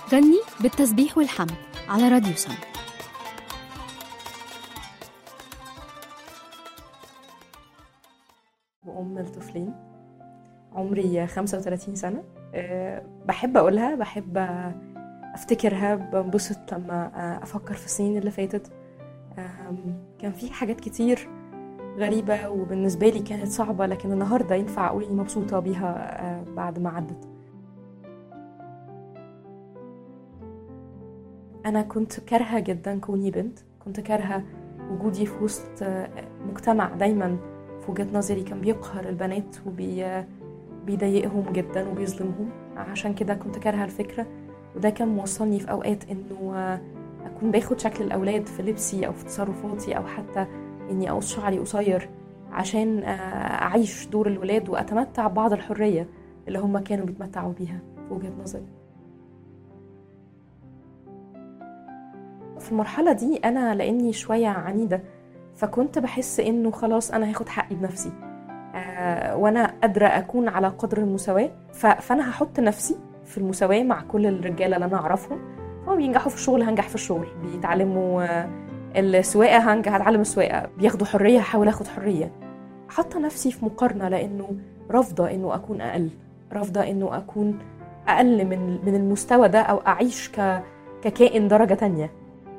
غني بالتسبيح والحمد على راديو سم وأم لطفلين عمري 35 سنة أه بحب أقولها بحب أفتكرها بنبسط لما أفكر في السنين اللي فاتت كان في حاجات كتير غريبة وبالنسبة لي كانت صعبة لكن النهاردة ينفع أقول إني مبسوطة بيها بعد ما عدت أنا كنت كارهة جدا كوني بنت كنت كارهة وجودي في وسط مجتمع دايما في وجهة نظري كان بيقهر البنات وبيضايقهم جدا وبيظلمهم عشان كده كنت كارهة الفكرة وده كان موصلني في أوقات إنه أكون باخد شكل الأولاد في لبسي أو في تصرفاتي أو حتى إني أقص شعري قصير عشان أعيش دور الولاد وأتمتع ببعض الحرية اللي هم كانوا بيتمتعوا بيها في وجهة نظري في المرحلة دي أنا لأني شوية عنيدة فكنت بحس إنه خلاص أنا هاخد حقي بنفسي آه وأنا قادرة أكون على قدر المساواة فأنا هحط نفسي في المساواة مع كل الرجالة اللي أنا أعرفهم هم بينجحوا في الشغل هنجح في الشغل بيتعلموا آه السواقة هنجح هتعلم السواقة بياخدوا حرية هحاول أخد حرية حاطة نفسي في مقارنة لأنه رافضة إنه أكون أقل رافضة إنه أكون أقل من من المستوى ده أو أعيش ك ككائن درجة تانية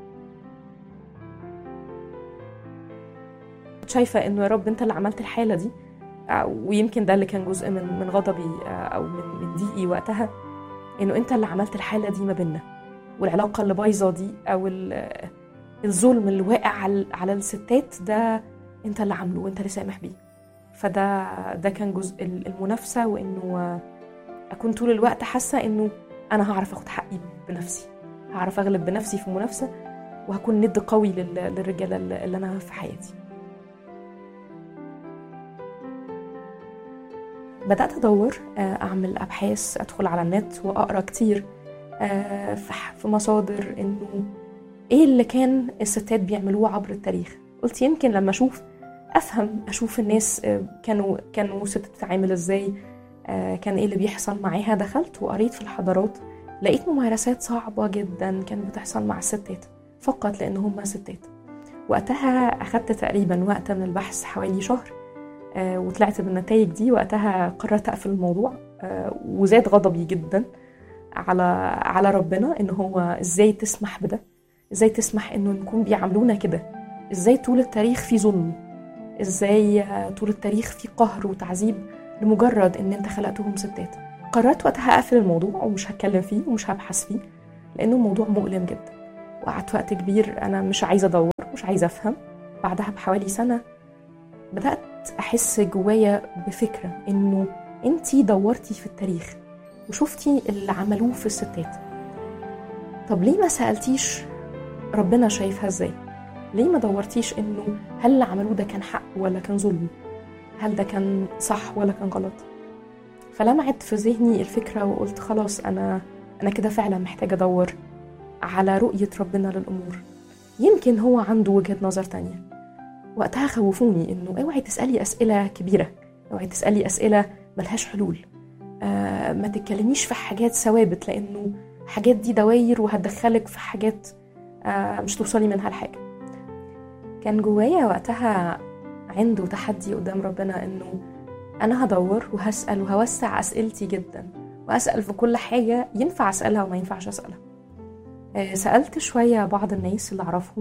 شايفة إنه يا رب أنت اللي عملت الحالة دي ويمكن ده اللي كان جزء من من غضبي أو من من ضيقي وقتها إنه أنت اللي عملت الحالة دي ما بينا والعلاقة اللي بايظة دي أو الظلم اللي واقع على على الستات ده أنت اللي عامله وأنت اللي سامح بيه فده ده كان جزء المنافسة وإنه أكون طول الوقت حاسة إنه أنا هعرف أخد حقي بنفسي هعرف أغلب بنفسي في المنافسة وهكون ند قوي للرجالة اللي أنا في حياتي بدأت أدور أعمل أبحاث أدخل على النت وأقرأ كتير في مصادر إنه إيه اللي كان الستات بيعملوه عبر التاريخ قلت يمكن لما أشوف أفهم أشوف الناس كانوا كانوا ست بتتعامل إزاي كان إيه اللي بيحصل معاها دخلت وقريت في الحضارات لقيت ممارسات صعبة جدا كانت بتحصل مع الستات فقط لأن هم ستات وقتها أخدت تقريبا وقت من البحث حوالي شهر آه وطلعت بالنتائج دي وقتها قررت اقفل الموضوع آه وزاد غضبي جدا على على ربنا ان هو ازاي تسمح بده ازاي تسمح انه نكون بيعاملونا كده ازاي طول التاريخ في ظلم ازاي آه طول التاريخ في قهر وتعذيب لمجرد ان انت خلقتهم ستات قررت وقتها اقفل الموضوع ومش هتكلم فيه ومش هبحث فيه لانه الموضوع مؤلم جدا وقعدت وقت كبير انا مش عايزه ادور مش عايزه افهم بعدها بحوالي سنه بدات احس جوايا بفكره انه انتي دورتي في التاريخ وشفتي اللي عملوه في الستات طب ليه ما سالتيش ربنا شايفها ازاي ليه ما دورتيش انه هل اللي عملوه ده كان حق ولا كان ظلم هل ده كان صح ولا كان غلط فلمعت في ذهني الفكره وقلت خلاص انا انا كده فعلا محتاجه ادور على رؤيه ربنا للامور يمكن هو عنده وجهه نظر تانيه وقتها خوفوني انه اوعي تسالي اسئله كبيره اوعي تسالي اسئله ملهاش حلول آه ما تتكلميش في حاجات ثوابت لانه حاجات دي دواير وهتدخلك في حاجات آه مش توصلي منها لحاجه كان جوايا وقتها عنده تحدي قدام ربنا انه انا هدور وهسال وهوسع اسئلتي جدا واسال في كل حاجه ينفع اسالها وما ينفعش اسالها آه سالت شويه بعض الناس اللي اعرفهم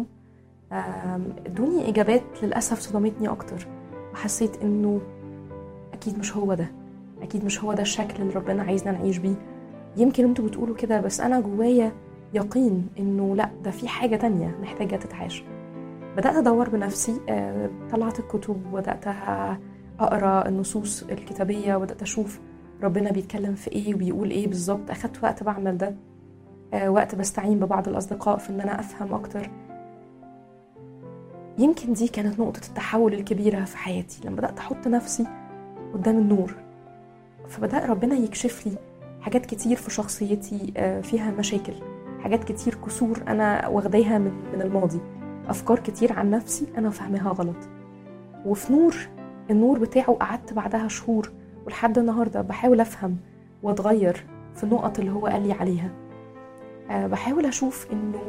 ادوني اجابات للاسف صدمتني اكتر وحسيت انه اكيد مش هو ده اكيد مش هو ده الشكل اللي ربنا عايزنا نعيش بيه يمكن انتوا بتقولوا كده بس انا جوايا يقين انه لا ده في حاجه تانية محتاجه تتعاش بدات ادور بنفسي طلعت الكتب وبدات اقرا النصوص الكتابيه وبدات اشوف ربنا بيتكلم في ايه وبيقول ايه بالظبط اخدت وقت بعمل ده وقت بستعين ببعض الاصدقاء في ان انا افهم اكتر يمكن دي كانت نقطة التحول الكبيرة في حياتي لما بدأت أحط نفسي قدام النور فبدأ ربنا يكشف لي حاجات كتير في شخصيتي فيها مشاكل حاجات كتير كسور أنا واخداها من من الماضي أفكار كتير عن نفسي أنا فاهمها غلط وفي نور النور بتاعه قعدت بعدها شهور ولحد النهاردة بحاول أفهم وأتغير في النقط اللي هو قال لي عليها آه، بحاول اشوف انه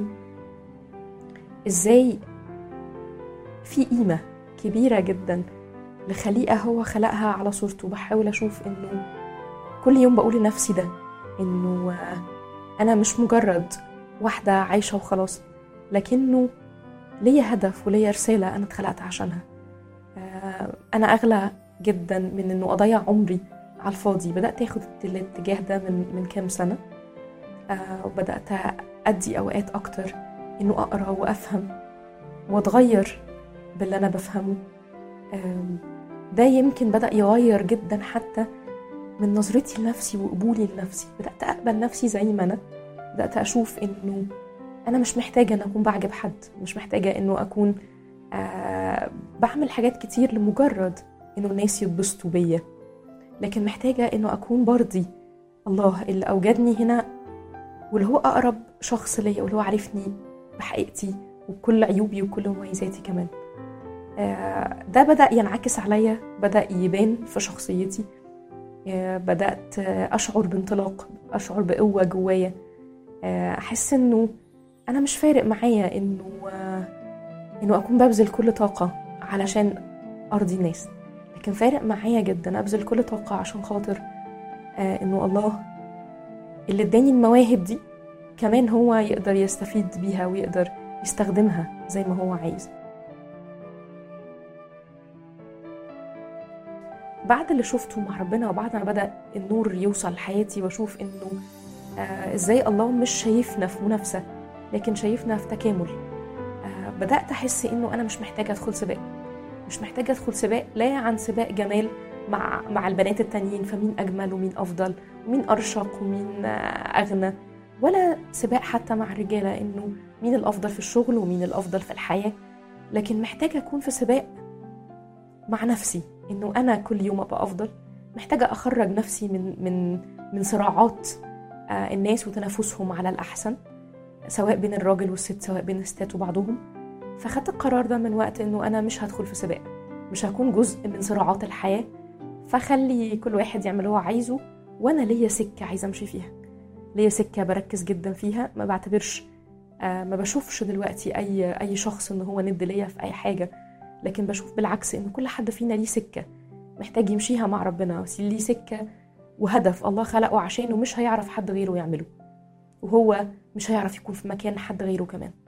ازاي في قيمه كبيره جدا لخليقه هو خلقها على صورته بحاول اشوف انه كل يوم بقول لنفسي ده انه آه، انا مش مجرد واحده عايشه وخلاص لكنه ليا هدف وليا رساله انا اتخلقت عشانها آه، انا اغلى جدا من انه اضيع عمري على الفاضي بدات اخد الاتجاه ده من من كام سنه آه، وبدات ادي اوقات اكتر انه اقرا وافهم واتغير باللي انا بفهمه آم، ده يمكن بدا يغير جدا حتى من نظرتي لنفسي وقبولي لنفسي بدات اقبل نفسي زي ما انا بدات اشوف انه انا مش محتاجه ان اكون بعجب حد مش محتاجه انه اكون آه بعمل حاجات كتير لمجرد انه الناس يتبسطوا بيا لكن محتاجه انه اكون برضي الله اللي اوجدني هنا واللي هو اقرب شخص ليا واللي هو عارفني بحقيقتي وبكل عيوبي وكل مميزاتي كمان آه، ده بدأ ينعكس عليا بدأ يبان في شخصيتي آه، بدأت آه، أشعر بانطلاق أشعر بقوة جوايا آه، أحس إنه أنا مش فارق معايا إنه آه، إنه أكون ببذل كل طاقة علشان أرضي الناس لكن فارق معايا جدا أبذل كل طاقة عشان خاطر آه، إنه الله اللي اداني المواهب دي كمان هو يقدر يستفيد بيها ويقدر يستخدمها زي ما هو عايز بعد اللي شفته مع ربنا وبعد ما بدأ النور يوصل لحياتي واشوف انه آه ازاي الله مش شايفنا في منافسة لكن شايفنا في تكامل آه بدأت أحس إنه أنا مش محتاجة أدخل سباق مش محتاجة أدخل سباق لا عن سباق جمال مع مع البنات التانيين فمين أجمل ومين أفضل ومين أرشق ومين آه أغنى ولا سباق حتى مع الرجالة إنه مين الأفضل في الشغل ومين الأفضل في الحياة لكن محتاجة أكون في سباق مع نفسي إنه أنا كل يوم أبقى أفضل محتاجة أخرج نفسي من من من صراعات آه، الناس وتنافسهم على الأحسن سواء بين الراجل والست سواء بين الستات وبعضهم فخدت القرار ده من وقت إنه أنا مش هدخل في سباق مش هكون جزء من صراعات الحياة فخلي كل واحد يعمل اللي هو عايزه وأنا ليا سكة عايزة أمشي فيها ليا سكة بركز جدا فيها ما بعتبرش آه، ما بشوفش دلوقتي أي أي شخص إن هو ند ليا في أي حاجة لكن بشوف بالعكس إن كل حد فينا ليه سكة محتاج يمشيها مع ربنا ليه سكة وهدف الله خلقه عشانه مش هيعرف حد غيره يعمله وهو مش هيعرف يكون في مكان حد غيره كمان